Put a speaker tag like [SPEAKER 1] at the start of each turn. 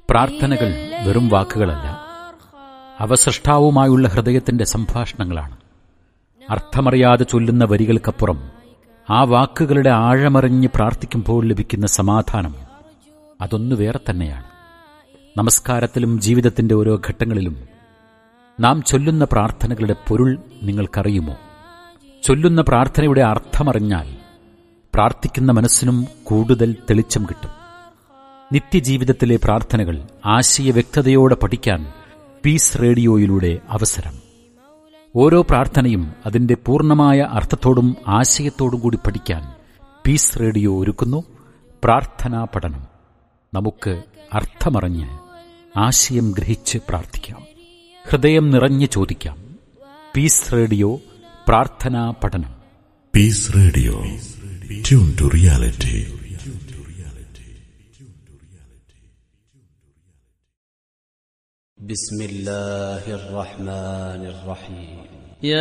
[SPEAKER 1] പ്രാർത്ഥനകൾ വെറും വാക്കുകളല്ല അവ സൃഷ്ടാവുമായുള്ള ഹൃദയത്തിന്റെ സംഭാഷണങ്ങളാണ് അർത്ഥമറിയാതെ ചൊല്ലുന്ന വരികൾക്കപ്പുറം ആ വാക്കുകളുടെ ആഴമറിഞ്ഞ് പ്രാർത്ഥിക്കുമ്പോൾ ലഭിക്കുന്ന സമാധാനം അതൊന്നു വേറെ തന്നെയാണ് നമസ്കാരത്തിലും ജീവിതത്തിന്റെ ഓരോ ഘട്ടങ്ങളിലും നാം ചൊല്ലുന്ന പ്രാർത്ഥനകളുടെ പൊരുൾ നിങ്ങൾക്കറിയുമോ ചൊല്ലുന്ന പ്രാർത്ഥനയുടെ അർത്ഥമറിഞ്ഞാൽ പ്രാർത്ഥിക്കുന്ന മനസ്സിനും കൂടുതൽ തെളിച്ചം കിട്ടും നിത്യജീവിതത്തിലെ പ്രാർത്ഥനകൾ ആശയ വ്യക്തതയോടെ പഠിക്കാൻ പീസ് റേഡിയോയിലൂടെ അവസരം ഓരോ പ്രാർത്ഥനയും അതിന്റെ പൂർണ്ണമായ അർത്ഥത്തോടും ആശയത്തോടും കൂടി പഠിക്കാൻ പീസ് റേഡിയോ ഒരുക്കുന്നു പ്രാർത്ഥനാ പഠനം നമുക്ക് അർത്ഥമറിഞ്ഞ് ആശയം ഗ്രഹിച്ച് പ്രാർത്ഥിക്കാം ഹൃദയം നിറഞ്ഞ് ചോദിക്കാം പീസ് റേഡിയോ പ്രാർത്ഥനാ പഠനം
[SPEAKER 2] Peace Radio. Tune to reality.
[SPEAKER 3] بسم الله الرحمن الرحيم